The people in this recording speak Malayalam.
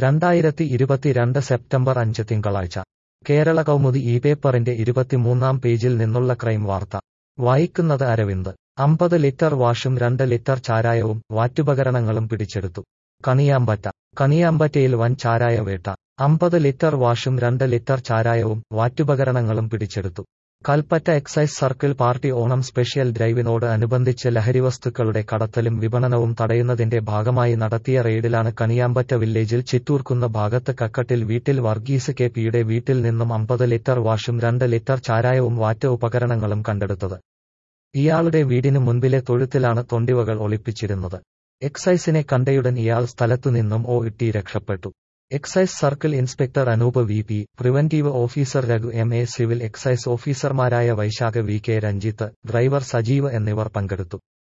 രണ്ടായിരത്തി ഇരുപത്തിരണ്ട് സെപ്റ്റംബർ അഞ്ച് തിങ്കളാഴ്ച കേരള കൗമുദി ഈ പേപ്പറിന്റെ ഇരുപത്തിമൂന്നാം പേജിൽ നിന്നുള്ള ക്രൈം വാർത്ത വായിക്കുന്നത് അരവിന്ദ് അമ്പത് ലിറ്റർ വാഷും രണ്ട് ലിറ്റർ ചാരായവും വാറ്റുപകരണങ്ങളും പിടിച്ചെടുത്തു കണിയാമ്പറ്റ കണിയാമ്പറ്റയിൽ വൻ ചാരായ വേട്ട അമ്പത് ലിറ്റർ വാഷും രണ്ട് ലിറ്റർ ചാരായവും വാറ്റുപകരണങ്ങളും പിടിച്ചെടുത്തു Kalpetta excise circle party Onam special ഡ്രൈവിനോട് അനുബന്ധിച്ച് ലഹരിവസ്തുക്കളുടെ കടത്തലും വിപണനവും തടയുന്നതിന്റെ ഭാഗമായി നടത്തിയ റെയ്ഡിലാണ് കണിയാമ്പറ്റ വില്ലേജിൽ ചിറ്റൂർക്കുന്ന ഭാഗത്ത് കക്കട്ടിൽ വീട്ടിൽ വർഗീസ് കെ പിയുടെ വീട്ടിൽ നിന്നും അമ്പത് ലിറ്റർ വാഷും രണ്ട് ലിറ്റർ ചാരായവും വാറ്റ് ഉപകരണങ്ങളും കണ്ടെടുത്തത് ഇയാളുടെ വീടിന് മുൻപിലെ തൊഴുത്തിലാണ് തൊണ്ടിവകൾ ഒളിപ്പിച്ചിരുന്നത് എക്സൈസിനെ കണ്ടയുടൻ ഇയാൾ സ്ഥലത്തുനിന്നും ഓ ഇട്ടി രക്ഷപ്പെട്ടു excise circle inspector Anoop V P preventive officer Raghu M A civil excise ഓഫീസർമാരായ Vaishakh V K Ranjith driver Sajeev എന്നിവർ പങ്കെടുത്തു